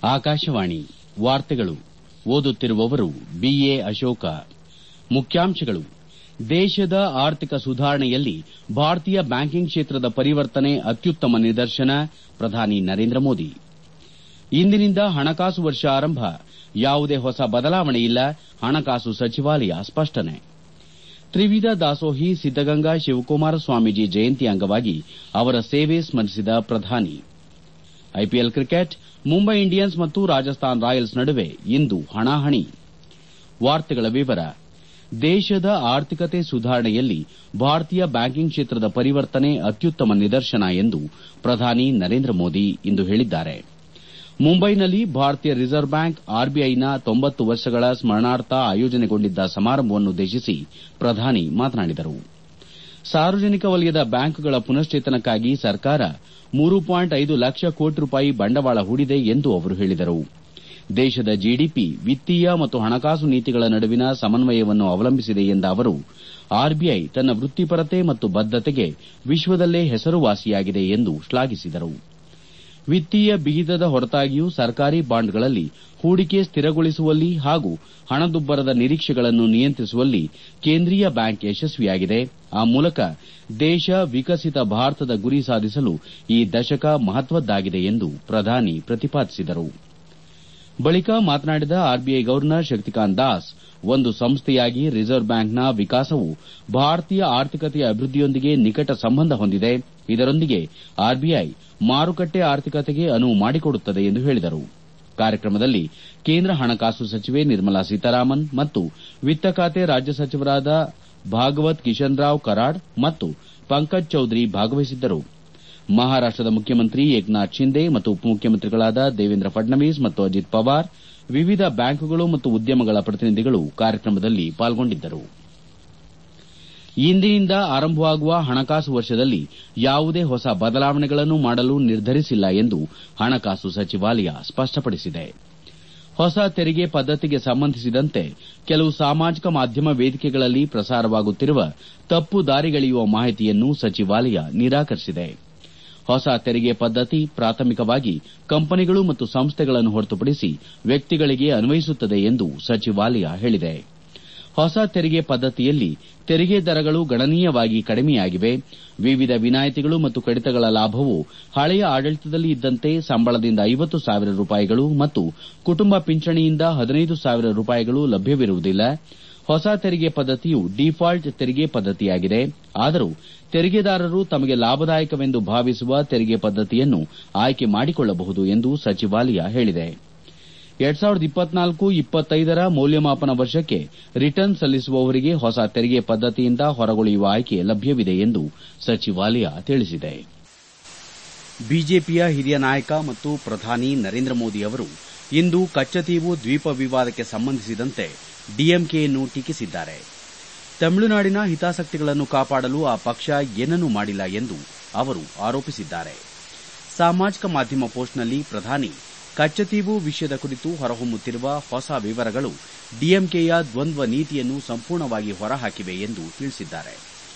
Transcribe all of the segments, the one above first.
ಆಕಾಶವಾಣಿ ವಾರ್ತೆಗಳು ಓದುತ್ತಿರುವವರು ಬಿಎ ಅಶೋಕ ಮುಖ್ಯಾಂಶಗಳು ದೇಶದ ಆರ್ಥಿಕ ಸುಧಾರಣೆಯಲ್ಲಿ ಭಾರತೀಯ ಬ್ಯಾಂಕಿಂಗ್ ಕ್ಷೇತ್ರದ ಪರಿವರ್ತನೆ ಅತ್ಯುತ್ತಮ ನಿದರ್ಶನ ಪ್ರಧಾನಿ ನರೇಂದ್ರ ಮೋದಿ ಇಂದಿನಿಂದ ಹಣಕಾಸು ವರ್ಷ ಆರಂಭ ಯಾವುದೇ ಹೊಸ ಬದಲಾವಣೆಯಿಲ್ಲ ಹಣಕಾಸು ಸಚಿವಾಲಯ ಸ್ಪಷ್ಟನೆ ತ್ರಿವಿಧ ದಾಸೋಹಿ ಸಿದ್ದಗಂಗಾ ಶಿವಕುಮಾರ ಸ್ವಾಮೀಜಿ ಜಯಂತಿ ಅಂಗವಾಗಿ ಅವರ ಸೇವೆ ಸ್ಮರಿಸಿದ ಪ್ರಧಾನಿ ಐಪಿಎಲ್ ಕ್ರಿಕೆಟ್ ಮುಂಬೈ ಇಂಡಿಯನ್ಸ್ ಮತ್ತು ರಾಜಸ್ತಾನ್ ರಾಯಲ್ಸ್ ನಡುವೆ ಇಂದು ಹಣಾಹಣಿ ದೇಶದ ಆರ್ಥಿಕತೆ ಸುಧಾರಣೆಯಲ್ಲಿ ಭಾರತೀಯ ಬ್ಯಾಂಕಿಂಗ್ ಕ್ಷೇತ್ರದ ಪರಿವರ್ತನೆ ಅತ್ಯುತ್ತಮ ನಿದರ್ಶನ ಎಂದು ಪ್ರಧಾನಿ ನರೇಂದ್ರ ಮೋದಿ ಇಂದು ಹೇಳಿದ್ದಾರೆ ಮುಂಬೈನಲ್ಲಿ ಭಾರತೀಯ ರಿಸರ್ವ್ ಬ್ಯಾಂಕ್ ಆರ್ಬಿಐನ ತೊಂಬತ್ತು ವರ್ಷಗಳ ಸ್ಮರಣಾರ್ಥ ಆಯೋಜನೆಗೊಂಡಿದ್ದ ಸಮಾರಂಭವನ್ನುದ್ದೇಶಿಸಿ ಪ್ರಧಾನಿ ಮಾತನಾಡಿದರು ಸಾರ್ವಜನಿಕ ವಲಯದ ಬ್ಯಾಂಕ್ಗಳ ಪುನಶ್ಚೇತನಕ್ಕಾಗಿ ಸರ್ಕಾರ ಮೂರು ಪಾಯಿಂಟ್ ಐದು ಲಕ್ಷ ಕೋಟಿ ರೂಪಾಯಿ ಬಂಡವಾಳ ಹೂಡಿದೆ ಎಂದು ಅವರು ಹೇಳಿದರು ದೇಶದ ಜಿಡಿಪಿ ವಿತ್ತೀಯ ಮತ್ತು ಹಣಕಾಸು ನೀತಿಗಳ ನಡುವಿನ ಸಮನ್ವಯವನ್ನು ಅವಲಂಬಿಸಿದೆ ಎಂದ ಅವರು ಆರ್ಬಿಐ ತನ್ನ ವೃತ್ತಿಪರತೆ ಮತ್ತು ಬದ್ದತೆಗೆ ವಿಶ್ವದಲ್ಲೇ ಹೆಸರುವಾಸಿಯಾಗಿದೆ ಎಂದು ಶ್ಲಾಘಿಸಿದರು ವಿತ್ತೀಯ ಬಿಗಿತದ ಹೊರತಾಗಿಯೂ ಸರ್ಕಾರಿ ಬಾಂಡ್ಗಳಲ್ಲಿ ಹೂಡಿಕೆ ಸ್ಥಿರಗೊಳಿಸುವಲ್ಲಿ ಹಾಗೂ ಹಣದುಬ್ಬರದ ನಿರೀಕ್ಷೆಗಳನ್ನು ನಿಯಂತ್ರಿಸುವಲ್ಲಿ ಕೇಂದ್ರೀಯ ಬ್ಯಾಂಕ್ ಯಶಸ್ವಿಯಾಗಿದೆ ಆ ಮೂಲಕ ದೇಶ ವಿಕಸಿತ ಭಾರತದ ಗುರಿ ಸಾಧಿಸಲು ಈ ದಶಕ ಮಹತ್ವದ್ದಾಗಿದೆ ಎಂದು ಪ್ರಧಾನಿ ಪ್ರತಿಪಾದಿಸಿದರು ಬಳಿಕ ಮಾತನಾಡಿದ ಆರ್ಬಿಐ ಗವರ್ನರ್ ಶಕ್ತಿಕಾಂತ್ ದಾಸ್ ಒಂದು ಸಂಸ್ಥೆಯಾಗಿ ರಿಸರ್ವ್ ಬ್ಯಾಂಕ್ನ ವಿಕಾಸವು ಭಾರತೀಯ ಆರ್ಥಿಕತೆಯ ಅಭಿವೃದ್ದಿಯೊಂದಿಗೆ ನಿಕಟ ಸಂಬಂಧ ಹೊಂದಿದೆ ಇದರೊಂದಿಗೆ ಆರ್ಬಿಐ ಮಾರುಕಟ್ಟೆ ಆರ್ಥಿಕತೆಗೆ ಅನುವು ಮಾಡಿಕೊಡುತ್ತದೆ ಎಂದು ಹೇಳಿದರು ಕಾರ್ಯಕ್ರಮದಲ್ಲಿ ಕೇಂದ್ರ ಹಣಕಾಸು ಸಚಿವೆ ನಿರ್ಮಲಾ ಸೀತಾರಾಮನ್ ಮತ್ತು ವಿತ್ತ ಖಾತೆ ರಾಜ್ಯ ಸಚಿವರಾದ ಭಾಗವತ್ ಕಿಶನ್ ರಾವ್ ಕರಾಡ್ ಮತ್ತು ಪಂಕಜ್ ಚೌಧರಿ ಭಾಗವಹಿಸಿದ್ದರು ಮಹಾರಾಷ್ಟದ ಮುಖ್ಯಮಂತ್ರಿ ಏಕನಾಥ್ ಶಿಂದೆ ಮತ್ತು ಉಪಮುಖ್ಯಮಂತ್ರಿಗಳಾದ ದೇವೇಂದ್ರ ಫಡ್ನವೀಸ್ ಮತ್ತು ಅಜಿತ್ ಪವಾರ್ ವಿವಿಧ ಬ್ಯಾಂಕುಗಳು ಮತ್ತು ಉದ್ಯಮಗಳ ಪ್ರತಿನಿಧಿಗಳು ಕಾರ್ಯಕ್ರಮದಲ್ಲಿ ಪಾಲ್ಗೊಂಡಿದ್ದರು ಇಂದಿನಿಂದ ಆರಂಭವಾಗುವ ಹಣಕಾಸು ವರ್ಷದಲ್ಲಿ ಯಾವುದೇ ಹೊಸ ಬದಲಾವಣೆಗಳನ್ನು ಮಾಡಲು ನಿರ್ಧರಿಸಿಲ್ಲ ಎಂದು ಹಣಕಾಸು ಸಚಿವಾಲಯ ಸ್ಪಷ್ಟಪಡಿಸಿದೆ ಹೊಸ ತೆರಿಗೆ ಪದ್ದತಿಗೆ ಸಂಬಂಧಿಸಿದಂತೆ ಕೆಲವು ಸಾಮಾಜಿಕ ಮಾಧ್ಯಮ ವೇದಿಕೆಗಳಲ್ಲಿ ಪ್ರಸಾರವಾಗುತ್ತಿರುವ ತಪ್ಪು ದಾರಿಗೆಳೆಯುವ ಮಾಹಿತಿಯನ್ನು ಸಚಿವಾಲಯ ನಿರಾಕರಿಸಿದೆ ಹೊಸ ತೆರಿಗೆ ಪದ್ದತಿ ಪ್ರಾಥಮಿಕವಾಗಿ ಕಂಪನಿಗಳು ಮತ್ತು ಸಂಸ್ಥೆಗಳನ್ನು ಹೊರತುಪಡಿಸಿ ವ್ಯಕ್ತಿಗಳಿಗೆ ಅನ್ವಯಿಸುತ್ತದೆ ಎಂದು ಸಚಿವಾಲಯ ಹೇಳಿದೆ ಹೊಸ ತೆರಿಗೆ ಪದ್ದತಿಯಲ್ಲಿ ತೆರಿಗೆ ದರಗಳು ಗಣನೀಯವಾಗಿ ಕಡಿಮೆಯಾಗಿವೆ ವಿವಿಧ ವಿನಾಯಿತಿಗಳು ಮತ್ತು ಕಡಿತಗಳ ಲಾಭವು ಹಳೆಯ ಆಡಳಿತದಲ್ಲಿ ಇದ್ದಂತೆ ಸಂಬಳದಿಂದ ಐವತ್ತು ಸಾವಿರ ರೂಪಾಯಿಗಳು ಮತ್ತು ಕುಟುಂಬ ಪಿಂಚಣಿಯಿಂದ ಹದಿನೈದು ಸಾವಿರ ರೂಪಾಯಿಗಳು ಲಭ್ಯವಿರುವುದಿಲ್ಲ ಹೊಸ ತೆರಿಗೆ ಪದ್ದತಿಯು ಡಿಫಾಲ್ಟ್ ತೆರಿಗೆ ಪದ್ದತಿಯಾಗಿದೆ ಆದರೂ ತೆರಿಗೆದಾರರು ತಮಗೆ ಲಾಭದಾಯಕವೆಂದು ಭಾವಿಸುವ ತೆರಿಗೆ ಪದ್ದತಿಯನ್ನು ಆಯ್ಕೆ ಮಾಡಿಕೊಳ್ಳಬಹುದು ಎಂದು ಸಚಿವಾಲಯ ಹೇಳಿದೆ ರ ಮೌಲ್ಯಮಾಪನ ವರ್ಷಕ್ಕೆ ರಿಟರ್ನ್ ಸಲ್ಲಿಸುವವರಿಗೆ ಹೊಸ ತೆರಿಗೆ ಪದ್ದತಿಯಿಂದ ಹೊರಗುಳಿಯುವ ಆಯ್ಕೆ ಲಭ್ಯವಿದೆ ಎಂದು ಸಚಿವಾಲಯ ತಿಳಿಸಿದೆ ಬಿಜೆಪಿಯ ಹಿರಿಯ ನಾಯಕ ಮತ್ತು ಪ್ರಧಾನಿ ನರೇಂದ್ರ ಮೋದಿ ಅವರು ಇಂದು ಕಚ್ಚತೀವು ದ್ವೀಪ ವಿವಾದಕ್ಕೆ ಸಂಬಂಧಿಸಿದಂತೆ ಡಿಎಂಕೆಯನ್ನು ಟೀಕಿಸಿದ್ದಾರೆ ತಮಿಳುನಾಡಿನ ಹಿತಾಸಕ್ತಿಗಳನ್ನು ಕಾಪಾಡಲು ಆ ಪಕ್ಷ ಏನನ್ನೂ ಮಾಡಿಲ್ಲ ಎಂದು ಅವರು ಆರೋಪಿಸಿದ್ದಾರೆ ಸಾಮಾಜಿಕ ಮಾಧ್ಯಮ ಪೋಸ್ಟ್ನಲ್ಲಿ ಪ್ರಧಾನಿ ಕಚ್ಚತೀವು ವಿಷಯದ ಕುರಿತು ಹೊರಹೊಮ್ಮುತ್ತಿರುವ ಹೊಸ ವಿವರಗಳು ಡಿಎಂಕೆಯ ದ್ವಂದ್ವ ನೀತಿಯನ್ನು ಸಂಪೂರ್ಣವಾಗಿ ಹೊರಹಾಕಿವೆ ಎಂದು ತಿಳಿಸಿದ್ದಾರೆ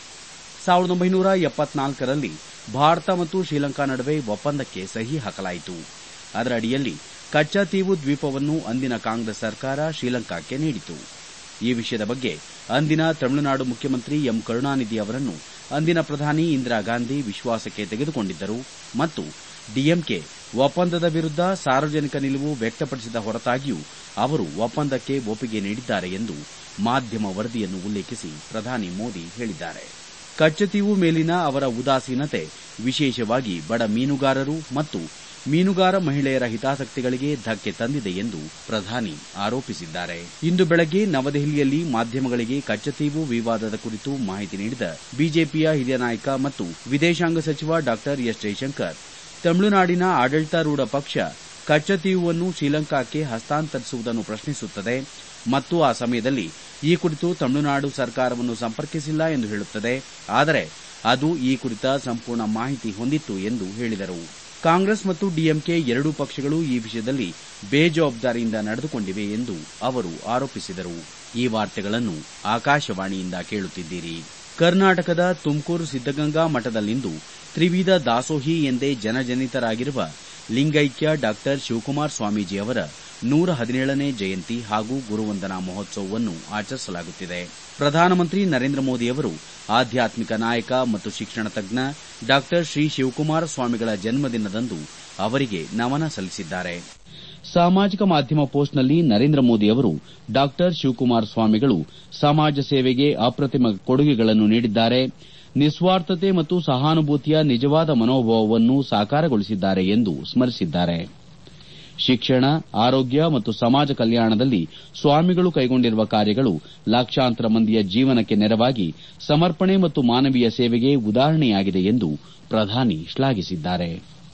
ರಲ್ಲಿ ಭಾರತ ಮತ್ತು ಶ್ರೀಲಂಕಾ ನಡುವೆ ಒಪ್ಪಂದಕ್ಕೆ ಸಹಿ ಹಾಕಲಾಯಿತು ಅದರ ಅಡಿಯಲ್ಲಿ ಕಚ್ಚತೀವು ದ್ವೀಪವನ್ನು ಅಂದಿನ ಕಾಂಗ್ರೆಸ್ ಸರ್ಕಾರ ಶ್ರೀಲಂಕಾಕ್ಕೆ ನೀಡಿತು ಈ ವಿಷಯದ ಬಗ್ಗೆ ಅಂದಿನ ತಮಿಳುನಾಡು ಮುಖ್ಯಮಂತ್ರಿ ಎಂ ಕರುಣಾನಿಧಿ ಅವರನ್ನು ಅಂದಿನ ಪ್ರಧಾನಿ ಇಂದಿರಾ ಗಾಂಧಿ ವಿಶ್ವಾಸಕ್ಕೆ ತೆಗೆದುಕೊಂಡಿದ್ದರು ಮತ್ತು ಡಿಎಂಕೆ ಒಪ್ಪಂದದ ವಿರುದ್ದ ಸಾರ್ವಜನಿಕ ನಿಲುವು ವ್ಯಕ್ತಪಡಿಸಿದ ಹೊರತಾಗಿಯೂ ಅವರು ಒಪ್ಪಂದಕ್ಕೆ ಒಪ್ಪಿಗೆ ನೀಡಿದ್ದಾರೆ ಎಂದು ಮಾಧ್ಯಮ ವರದಿಯನ್ನು ಉಲ್ಲೇಖಿಸಿ ಪ್ರಧಾನಿ ಮೋದಿ ಹೇಳಿದ್ದಾರೆ ಕಚ್ಚತೀವು ಮೇಲಿನ ಅವರ ಉದಾಸೀನತೆ ವಿಶೇಷವಾಗಿ ಬಡ ಮೀನುಗಾರರು ಮತ್ತು ಮೀನುಗಾರ ಮಹಿಳೆಯರ ಹಿತಾಸಕ್ತಿಗಳಿಗೆ ಧಕ್ಕೆ ತಂದಿದೆ ಎಂದು ಪ್ರಧಾನಿ ಆರೋಪಿಸಿದ್ದಾರೆ ಇಂದು ಬೆಳಗ್ಗೆ ನವದೆಹಲಿಯಲ್ಲಿ ಮಾಧ್ಯಮಗಳಿಗೆ ಕಚ್ಚತೀವು ವಿವಾದದ ಕುರಿತು ಮಾಹಿತಿ ನೀಡಿದ ಬಿಜೆಪಿಯ ಹಿರಿಯ ನಾಯಕ ಮತ್ತು ವಿದೇಶಾಂಗ ಸಚಿವ ಡಾ ಎಸ್ ಜೈಶಂಕರ್ ತಮಿಳುನಾಡಿನ ಆಡಳಿತಾರೂಢ ಪಕ್ಷ ಕಚ್ಚತೀವುವನ್ನು ಶ್ರೀಲಂಕಾಕ್ಕೆ ಹಸ್ತಾಂತರಿಸುವುದನ್ನು ಪ್ರಶ್ನಿಸುತ್ತದೆ ಮತ್ತು ಆ ಸಮಯದಲ್ಲಿ ಈ ಕುರಿತು ತಮಿಳುನಾಡು ಸರ್ಕಾರವನ್ನು ಸಂಪರ್ಕಿಸಿಲ್ಲ ಎಂದು ಹೇಳುತ್ತದೆ ಆದರೆ ಅದು ಈ ಕುರಿತ ಸಂಪೂರ್ಣ ಮಾಹಿತಿ ಹೊಂದಿತ್ತು ಎಂದು ಹೇಳಿದರು ಕಾಂಗ್ರೆಸ್ ಮತ್ತು ಡಿಎಂಕೆ ಎರಡೂ ಪಕ್ಷಗಳು ಈ ವಿಷಯದಲ್ಲಿ ಬೇಜವಾಬ್ದಾರಿಯಿಂದ ನಡೆದುಕೊಂಡಿವೆ ಎಂದು ಅವರು ಆರೋಪಿಸಿದರು ಈ ವಾರ್ತೆಗಳನ್ನು ಆಕಾಶವಾಣಿಯಿಂದ ಕೇಳುತ್ತಿದ್ದೀರಿ ಕರ್ನಾಟಕದ ತುಮಕೂರು ಸಿದ್ದಗಂಗಾ ಮಠದಲ್ಲಿಂದು ತ್ರಿವಿಧ ದಾಸೋಹಿ ಎಂದೇ ಜನಜನಿತರಾಗಿರುವ ಲಿಂಗೈಕ್ಯ ಡಾ ಶಿವಕುಮಾರ ಸ್ವಾಮೀಜಿ ಅವರ ನೂರ ಹದಿನೇಳನೇ ಜಯಂತಿ ಹಾಗೂ ಗುರುವಂದನಾ ಮಹೋತ್ಸವವನ್ನು ಆಚರಿಸಲಾಗುತ್ತಿದೆ ಪ್ರಧಾನಮಂತ್ರಿ ನರೇಂದ್ರ ಮೋದಿ ಅವರು ಆಧ್ಯಾತ್ಮಿಕ ನಾಯಕ ಮತ್ತು ಶಿಕ್ಷಣ ತಜ್ಞ ಡಾ ಶ್ರೀ ಶಿವಕುಮಾರ ಸ್ವಾಮಿಗಳ ಜನ್ಮದಿನದಂದು ಅವರಿಗೆ ನಮನ ಸಲ್ಲಿಸಿದ್ದಾರೆ ಸಾಮಾಜಿಕ ಮಾಧ್ಯಮ ಪೋಸ್ಟ್ನಲ್ಲಿ ನರೇಂದ್ರ ಮೋದಿ ಅವರು ಡಾ ಶಿವಕುಮಾರ ಸ್ವಾಮಿಗಳು ಸಮಾಜ ಸೇವೆಗೆ ಅಪ್ರತಿಮ ಕೊಡುಗೆಗಳನ್ನು ನೀಡಿದ್ದಾರೆ ನಿಸ್ವಾರ್ಥತೆ ಮತ್ತು ಸಹಾನುಭೂತಿಯ ನಿಜವಾದ ಮನೋಭಾವವನ್ನು ಸಾಕಾರಗೊಳಿಸಿದ್ದಾರೆ ಎಂದು ಸ್ಮರಿಸಿದ್ದಾರೆ ಶಿಕ್ಷಣ ಆರೋಗ್ಯ ಮತ್ತು ಸಮಾಜ ಕಲ್ಯಾಣದಲ್ಲಿ ಸ್ವಾಮಿಗಳು ಕೈಗೊಂಡಿರುವ ಕಾರ್ಯಗಳು ಲಕ್ಷಾಂತರ ಮಂದಿಯ ಜೀವನಕ್ಕೆ ನೆರವಾಗಿ ಸಮರ್ಪಣೆ ಮತ್ತು ಮಾನವೀಯ ಸೇವೆಗೆ ಉದಾಹರಣೆಯಾಗಿದೆ ಎಂದು ಪ್ರಧಾನಿ ಶ್ಲಾಘಿಸಿದ್ದಾರೆ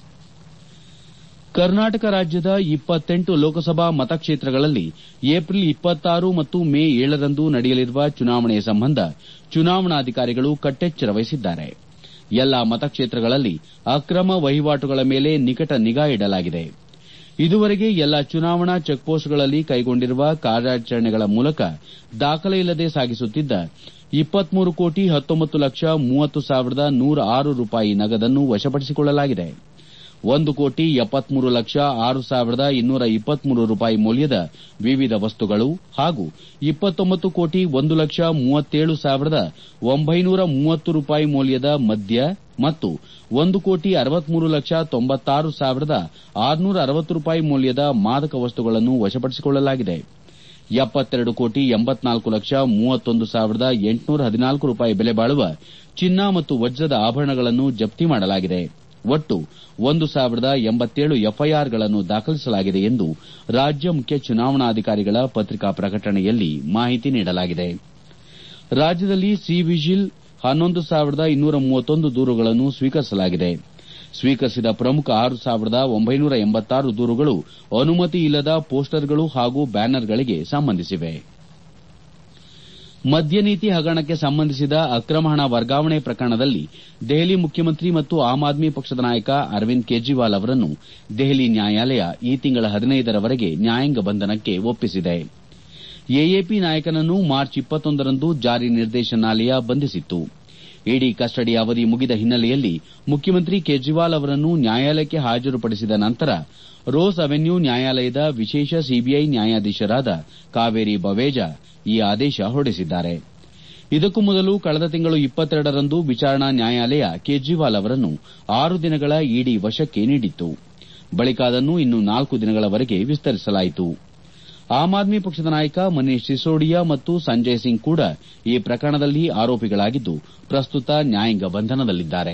ಕರ್ನಾಟಕ ರಾಜ್ಯದ ಇಪ್ಪತ್ತೆಂಟು ಲೋಕಸಭಾ ಮತಕ್ಷೇತ್ರಗಳಲ್ಲಿ ಏಪ್ರಿಲ್ ಇಪ್ಪತ್ತಾರು ಮತ್ತು ಮೇ ಏಳರಂದು ನಡೆಯಲಿರುವ ಚುನಾವಣೆ ಸಂಬಂಧ ಚುನಾವಣಾಧಿಕಾರಿಗಳು ಕಟ್ಟೆಚ್ಚರ ವಹಿಸಿದ್ದಾರೆ ಎಲ್ಲಾ ಮತಕ್ಷೇತ್ರಗಳಲ್ಲಿ ಅಕ್ರಮ ವಹಿವಾಟುಗಳ ಮೇಲೆ ನಿಕಟ ನಿಗಾ ಇಡಲಾಗಿದೆ ಇದುವರೆಗೆ ಎಲ್ಲಾ ಚುನಾವಣಾ ಚೆಕ್ಪೋಸ್ಟ್ಗಳಲ್ಲಿ ಕೈಗೊಂಡಿರುವ ಕಾರ್ಯಾಚರಣೆಗಳ ಮೂಲಕ ದಾಖಲೆ ಇಲ್ಲದೆ ಸಾಗಿಸುತ್ತಿದ್ದ ಇಪ್ಪತ್ಮೂರು ಕೋಟಿ ಹತ್ತೊಂಬತ್ತು ಲಕ್ಷ ಮೂವತ್ತು ಸಾವಿರದ ನೂರ ಆರು ರೂಪಾಯಿ ನಗದನ್ನು ವಶಪಡಿಸಿಕೊಳ್ಳಲಾಗಿದೆ ಒಂದು ಕೋಟಿ ಎಪ್ಪತ್ಮೂರು ಲಕ್ಷ ಆರು ಸಾವಿರದ ಇನ್ನೂರ ಇಪ್ಪತ್ಮೂರು ರೂಪಾಯಿ ಮೌಲ್ಯದ ವಿವಿಧ ವಸ್ತುಗಳು ಹಾಗೂ ಇಪ್ಪತ್ತೊಂಬತ್ತು ಕೋಟಿ ಒಂದು ಲಕ್ಷ ಮೂವತ್ತೇಳು ಸಾವಿರದ ಒಂಬೈನೂರ ಮೂವತ್ತು ರೂಪಾಯಿ ಮೌಲ್ಯದ ಮದ್ಯ ಮತ್ತು ಒಂದು ಕೋಟಿ ಅರವತ್ಮೂರು ಲಕ್ಷ ತೊಂಬತ್ತಾರು ಸಾವಿರದ ಆರುನೂರ ಅರವತ್ತು ರೂಪಾಯಿ ಮೌಲ್ಯದ ಮಾದಕ ವಸ್ತುಗಳನ್ನು ವಶಪಡಿಸಿಕೊಳ್ಳಲಾಗಿದೆ ಎಪ್ಪತ್ತೆರಡು ಕೋಟಿ ಎಂಬತ್ನಾಲ್ಕು ಲಕ್ಷ ಮೂವತ್ತೊಂದು ಸಾವಿರದ ಎಂಟುನೂರ ಹದಿನಾಲ್ಕು ರೂಪಾಯಿ ಬೆಲೆ ಬಾಳುವ ಚಿನ್ನ ಮತ್ತು ವಜ್ರದ ಆಭರಣಗಳನ್ನು ಜಪ್ತಿ ಮಾಡಲಾಗಿದೆ ಒಟ್ಟು ಒಂದು ಸಾವಿರದ ಎಂಬತ್ತೇಳು ಎಫ್ಐಆರ್ಗಳನ್ನು ದಾಖಲಿಸಲಾಗಿದೆ ಎಂದು ರಾಜ್ಯ ಮುಖ್ಯ ಚುನಾವಣಾಧಿಕಾರಿಗಳ ಪತ್ರಿಕಾ ಪ್ರಕಟಣೆಯಲ್ಲಿ ಮಾಹಿತಿ ನೀಡಲಾಗಿದೆ ರಾಜ್ಯದಲ್ಲಿ ಸಿ ವಿಜಿಲ್ ಹನ್ನೊಂದು ಸಾವಿರದ ಇನ್ನೂರ ಮೂವತ್ತೊಂದು ದೂರುಗಳನ್ನು ಸ್ವೀಕರಿಸಲಾಗಿದೆ ಸ್ವೀಕರಿಸಿದ ಪ್ರಮುಖ ಆರು ಸಾವಿರದ ಒಂಬೈನೂರ ಎಂಬತ್ತಾರು ದೂರುಗಳು ಅನುಮತಿ ಇಲ್ಲದ ಪೋಸ್ಟರ್ಗಳು ಹಾಗೂ ಬ್ಯಾನರ್ಗಳಿಗೆ ಸಂಬಂಧಿಸಿವೆ ಮದ್ಯ ನೀತಿ ಹಗರಣಕ್ಕೆ ಸಂಬಂಧಿಸಿದ ಅಕ್ರಮ ಹಣ ವರ್ಗಾವಣೆ ಪ್ರಕರಣದಲ್ಲಿ ದೆಹಲಿ ಮುಖ್ಯಮಂತ್ರಿ ಮತ್ತು ಆಮ್ ಆದ್ಮಿ ಪಕ್ಷದ ನಾಯಕ ಅರವಿಂದ್ ಕೇಜ್ರಿವಾಲ್ ಅವರನ್ನು ದೆಹಲಿ ನ್ಯಾಯಾಲಯ ಈ ತಿಂಗಳ ಹದಿನೈದರವರೆಗೆ ನ್ಯಾಯಾಂಗ ಬಂಧನಕ್ಕೆ ಒಪ್ಪಿಸಿದೆ ಎಎಪಿ ನಾಯಕನನ್ನು ಮಾರ್ಚ್ ಇಪ್ಪತ್ತೊಂದರಂದು ಜಾರಿ ನಿರ್ದೇಶನಾಲಯ ಬಂಧಿಸಿತ್ತು ಇಡೀ ಕಸ್ಟಡಿ ಅವಧಿ ಮುಗಿದ ಹಿನ್ನೆಲೆಯಲ್ಲಿ ಮುಖ್ಯಮಂತ್ರಿ ಕೇಜ್ರಿವಾಲ್ ಅವರನ್ನು ನ್ಯಾಯಾಲಯಕ್ಕೆ ಹಾಜರುಪಡಿಸಿದ ನಂತರ ರೋಸ್ ಅವೆನ್ಯೂ ನ್ಯಾಯಾಲಯದ ವಿಶೇಷ ಸಿಬಿಐ ನ್ಯಾಯಾಧೀಶರಾದ ಕಾವೇರಿ ಬವೇಜಾ ಈ ಆದೇಶ ಹೊರಡಿಸಿದ್ದಾರೆ ಇದಕ್ಕೂ ಮೊದಲು ಕಳೆದ ತಿಂಗಳು ಇಪ್ಪತ್ತೆರಡರಂದು ವಿಚಾರಣಾ ನ್ಯಾಯಾಲಯ ಕೇಜ್ರಿವಾಲ್ ಅವರನ್ನು ಆರು ದಿನಗಳ ಇಡಿ ವಶಕ್ಕೆ ನೀಡಿತ್ತು ಬಳಿಕ ಅದನ್ನು ಇನ್ನು ನಾಲ್ಕು ದಿನಗಳವರೆಗೆ ವಿಸ್ತರಿಸಲಾಯಿತು ಆಮ್ ಆದ್ಮಿ ಪಕ್ಷದ ನಾಯಕ ಮನೀಶ್ ಸಿಸೋಡಿಯಾ ಮತ್ತು ಸಂಜಯ್ ಸಿಂಗ್ ಕೂಡ ಈ ಪ್ರಕರಣದಲ್ಲಿ ಆರೋಪಿಗಳಾಗಿದ್ದು ಪ್ರಸ್ತುತ ನ್ಯಾಯಾಂಗ ಬಂಧನದಲ್ಲಿದ್ದಾರೆ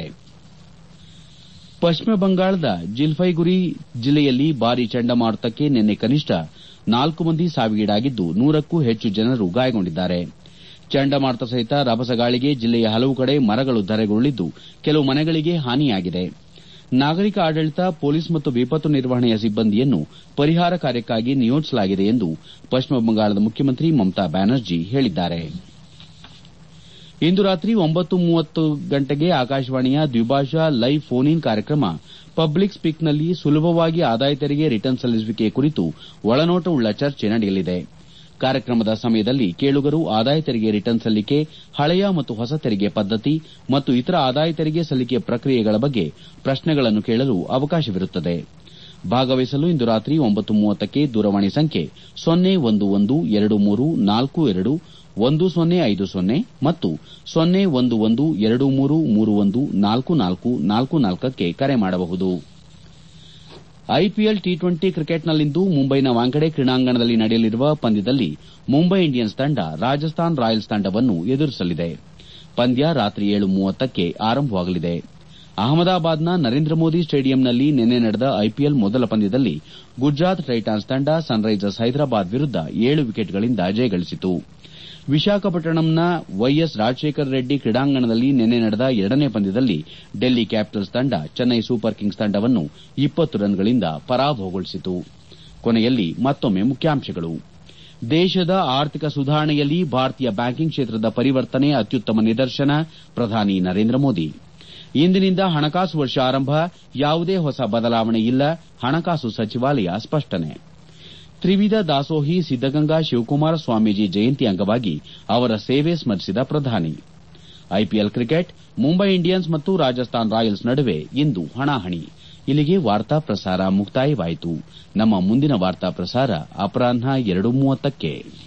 ಪಶ್ಚಿಮ ಬಂಗಾಳದ ಜಿಲ್ಫೈಗುರಿ ಜಿಲ್ಲೆಯಲ್ಲಿ ಭಾರೀ ಚಂಡಮಾರುತಕ್ಕೆ ನಿನ್ನೆ ಕನಿಷ್ಠ ನಾಲ್ಕು ಮಂದಿ ಸಾವಿಗೀಡಾಗಿದ್ದು ನೂರಕ್ಕೂ ಹೆಚ್ಚು ಜನರು ಗಾಯಗೊಂಡಿದ್ದಾರೆ ಚಂಡಮಾರುತ ಸಹಿತ ರಭಸಗಾಳಿಗೆ ಜಿಲ್ಲೆಯ ಹಲವು ಕಡೆ ಮರಗಳು ಧರೆಗುರುಳಿದ್ದು ಕೆಲವು ಮನೆಗಳಿಗೆ ಹಾನಿಯಾಗಿದೆ ನಾಗರಿಕ ಆಡಳಿತ ಪೊಲೀಸ್ ಮತ್ತು ವಿಪತ್ತು ನಿರ್ವಹಣೆಯ ಸಿಬ್ಬಂದಿಯನ್ನು ಪರಿಹಾರ ಕಾರ್ಯಕ್ಕಾಗಿ ನಿಯೋಜಿಸಲಾಗಿದೆ ಎಂದು ಪಶ್ಚಿಮ ಬಂಗಾಳದ ಮುಖ್ಯಮಂತ್ರಿ ಮಮತಾ ಬ್ಯಾನರ್ಜಿ ಹೇಳಿದ್ದಾರೆ ಇಂದು ರಾತ್ರಿ ಒಂಬತ್ತು ಮೂವತ್ತು ಗಂಟೆಗೆ ಆಕಾಶವಾಣಿಯ ದ್ವಿಭಾಷಾ ಲೈವ್ ಫೋನ್ ಇನ್ ಕಾರ್ಯಕ್ರಮ ಪಬ್ಲಿಕ್ ಸ್ಪೀಕ್ನಲ್ಲಿ ಸುಲಭವಾಗಿ ಆದಾಯ ತೆರಿಗೆ ರಿಟರ್ನ್ ಸಲ್ಲಿಸುವಿಕೆ ಕುರಿತು ಒಳನೋಟವುಳ್ಳ ಚರ್ಚೆ ನಡೆಯಲಿದೆ ಕಾರ್ಯಕ್ರಮದ ಸಮಯದಲ್ಲಿ ಕೇಳುಗರು ಆದಾಯ ತೆರಿಗೆ ರಿಟರ್ನ್ ಸಲ್ಲಿಕೆ ಹಳೆಯ ಮತ್ತು ಹೊಸ ತೆರಿಗೆ ಪದ್ದತಿ ಮತ್ತು ಇತರ ಆದಾಯ ತೆರಿಗೆ ಸಲ್ಲಿಕೆ ಪ್ರಕ್ರಿಯೆಗಳ ಬಗ್ಗೆ ಪ್ರಶ್ನೆಗಳನ್ನು ಕೇಳಲು ಅವಕಾಶವಿರುತ್ತದೆ ಭಾಗವಹಿಸಲು ಇಂದು ರಾತ್ರಿ ಒಂಬತ್ತು ಮೂವತ್ತಕ್ಕೆ ದೂರವಾಣಿ ಸಂಖ್ಯೆ ಸೊನ್ನೆ ಒಂದು ಒಂದು ಎರಡು ಮೂರು ನಾಲ್ಕು ಎರಡು ಒಂದು ಸೊನ್ನೆ ಐದು ಸೊನ್ನೆ ಮತ್ತು ಸೊನ್ನೆ ಒಂದು ಒಂದು ಎರಡು ಮೂರು ಮೂರು ಒಂದು ನಾಲ್ಕು ನಾಲ್ಕು ನಾಲ್ಕು ನಾಲ್ಕಕ್ಕೆ ಕರೆ ಮಾಡಬಹುದು ಐಪಿಎಲ್ ಟಿ ಟ್ವೆಂಟಿ ಕ್ರಿಕೆಟ್ನಲ್ಲಿಂದು ಮುಂಬೈನ ವಾಂಖೆಡೆ ಕ್ರೀಡಾಂಗಣದಲ್ಲಿ ನಡೆಯಲಿರುವ ಪಂದ್ಯದಲ್ಲಿ ಮುಂಬೈ ಇಂಡಿಯನ್ಸ್ ತಂಡ ರಾಜಸ್ಥಾನ್ ರಾಯಲ್ಸ್ ತಂಡವನ್ನು ಎದುರಿಸಲಿದೆ ಪಂದ್ಯ ರಾತ್ರಿ ಏಳು ಮೂವತ್ತಕ್ಕೆ ಆರಂಭವಾಗಲಿದೆ ಅಹಮದಾಬಾದ್ನ ನರೇಂದ್ರ ಮೋದಿ ಸ್ಟೇಡಿಯಂನಲ್ಲಿ ನಿನ್ನೆ ನಡೆದ ಐಪಿಎಲ್ ಮೊದಲ ಪಂದ್ಯದಲ್ಲಿ ಗುಜರಾತ್ ಟೈಟಾನ್ಸ್ ತಂಡ ಸನ್ರೈಸರ್ಸ್ ಹೈದರಾಬಾದ್ ವಿರುದ್ದ ಏಳು ವಿಕೆಟ್ಗಳಿಂದ ಜಯಗಳಿಸಿತು ವಿಶಾಖಪಟ್ಟಣಂನ ವೈಎಸ್ ರಾಜಶೇಖರ ರೆಡ್ಡಿ ಕ್ರೀಡಾಂಗಣದಲ್ಲಿ ನಿನ್ನೆ ನಡೆದ ಎರಡನೇ ಪಂದ್ಯದಲ್ಲಿ ಡೆಲ್ಲಿ ಕ್ಯಾಪಿಟಲ್ಸ್ ತಂಡ ಚೆನ್ನೈ ಸೂಪರ್ ಕಿಂಗ್ಸ್ ತಂಡವನ್ನು ಇಪ್ಪತ್ತು ರನ್ಗಳಿಂದ ಪರಾಭವಗೊಳಿಸಿತು ಕೊನೆಯಲ್ಲಿ ಮತ್ತೊಮ್ಮೆ ಮುಖ್ಯಾಂಶಗಳು ದೇಶದ ಆರ್ಥಿಕ ಸುಧಾರಣೆಯಲ್ಲಿ ಭಾರತೀಯ ಬ್ಯಾಂಕಿಂಗ್ ಕ್ಷೇತ್ರದ ಪರಿವರ್ತನೆ ಅತ್ಯುತ್ತಮ ನಿದರ್ಶನ ಪ್ರಧಾನಿ ನರೇಂದ್ರ ಮೋದಿ ಇಂದಿನಿಂದ ಹಣಕಾಸು ವರ್ಷ ಆರಂಭ ಯಾವುದೇ ಹೊಸ ಬದಲಾವಣೆ ಇಲ್ಲ ಹಣಕಾಸು ಸಚಿವಾಲಯ ಸ್ಪಷ್ಟನೆ ತ್ರಿವಿಧ ದಾಸೋಹಿ ಸಿದ್ದಗಂಗಾ ಶಿವಕುಮಾರ ಸ್ವಾಮೀಜಿ ಜಯಂತಿ ಅಂಗವಾಗಿ ಅವರ ಸೇವೆ ಸ್ಮರಿಸಿದ ಪ್ರಧಾನಿ ಐಪಿಎಲ್ ಕ್ರಿಕೆಟ್ ಮುಂಬೈ ಇಂಡಿಯನ್ಸ್ ಮತ್ತು ರಾಜಸ್ಥಾನ್ ರಾಯಲ್ಸ್ ನಡುವೆ ಇಂದು ಹಣಾಹಣಿ ಇಲ್ಲಿಗೆ ವಾರ್ತಾ ಪ್ರಸಾರ ಮುಕ್ತಾಯವಾಯಿತು ನಮ್ಮ ಮುಂದಿನ ವಾರ್ತಾ ಪ್ರಸಾರ ಅಪರಾಹ್ನ ಎರಡು ಮೂವತ್ತಕ್ಕೆ